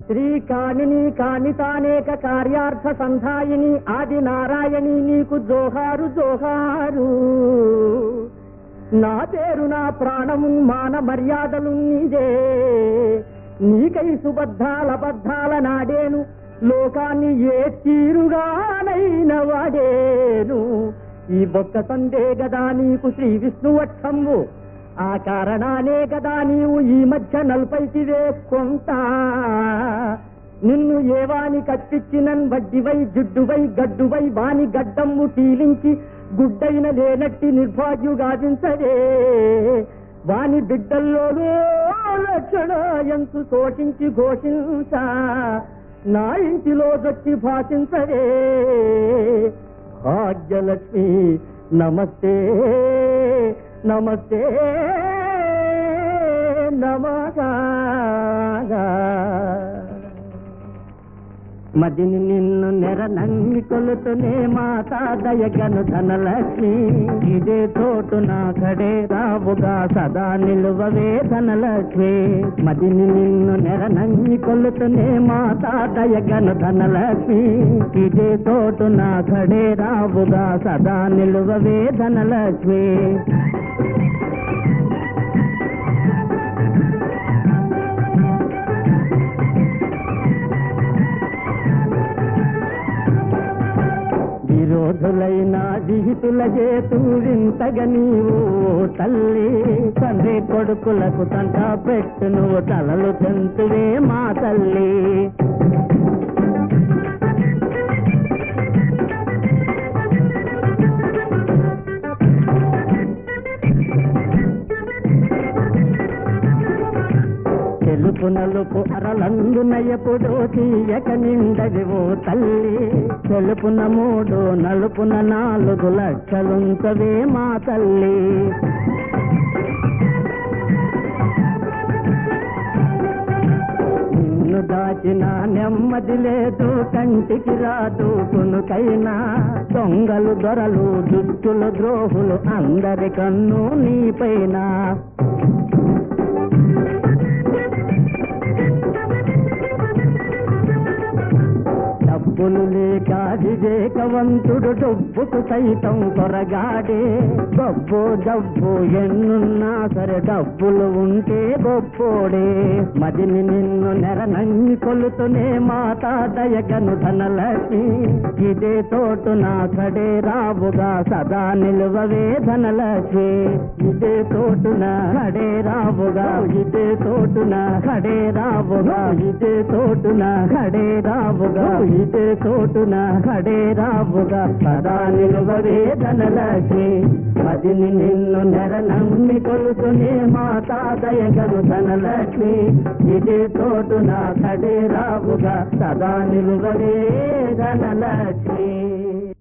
శ్రీ కామిని కామితానేక కార్యార్థ సంధాయిని ఆది నారాయణి నీకు జోహారు జోహారు నా పేరు నా ప్రాణము మాన మర్యాదలు నీదే నీకై సుబద్ధాల బద్ధాల నాడేను లోకాన్ని ఏ తీరుగానైన వాడేను ఈ బొక్క సందే గదా నీకు శ్రీ విష్ణువక్షంబు ఆ కారణానే కదా నీవు ఈ మధ్య నలపైకి వేసుకుంట నిన్ను ఏవాని కప్పించినన్ వడ్డివై జుడ్డువై గడ్డువై వాని గడ్డమ్ము పీలించి గుడ్డైన లేనట్టి నిర్భాగ్యుగాదించడే వాని బిడ్డల్లోనూ లక్షణ ఎంతు శోషించి ఘోషించ నా ఇంటిలో దొచ్చి భాషించడే భాగ్యలక్ష్మి నమస్తే నమస్తే నమగా మదిని నిన్ను నెర నమ్మి కొలుతునే మాతా దయగను ధనలక్ష్మి ఇదే తోటు నా కడే రావుగా సదా నిలువవే ధనలక్ష్మి మదిని నిన్ను నెర నమ్మి కొలుతునే మాతా దయగను ధనలక్ష్మి ఇదే తోటు నా కడే రావుగా సదా నిలువవే ధనలక్ష్మి విరోధులైన విహితుల చేతు వింతగ నీవు తల్లి తండ్రి కొడుకులకు తంట పెట్టు నువ్వు తలలు తెంతువే మా తల్లి తెలుపు నలుపు అరలందున ఎప్పుడో తీయక నిండదివో తల్లి తెలుపున మూడు నలుపున నాలుగు లక్షలుంచవే మా తల్లి నిన్ను దాచిన నెమ్మది లేదు కంటికి రాదు కొనుకైనా దొంగలు దొరలు దుష్టులు ద్రోహులు అందరి కన్ను నీపైన డబ్బులు లేక వివేకవంతుడు డబ్బుకు సైతం కొరగాడే డబ్బు డబ్బు ఎన్నున్నా సరే డబ్బులు ఉంటే గొప్పోడే మదిని నిన్ను నెర నమ్మి కొలుతునే మాతా దయగను ధనలక్ష్మి ఇదే తోటు నా కడే రావుగా సదా నిలువవే ధనలక్ష్మి ఇదే తోటున కడే రావుగా ఇదే తోటున కడే రావుగా ఇదే తోటున కడే రావుగా ఇదే తోటున కడే రావుగా సదా నిలువవే ధనలక్ష్మి మదిని నిన్ను నెర నమ్మి కొలుకునే మాతా దయగను ధనలక్ష్మి ఇదే తోటున కడే రావుగా సదా నిలువవే ధనలక్ష్మి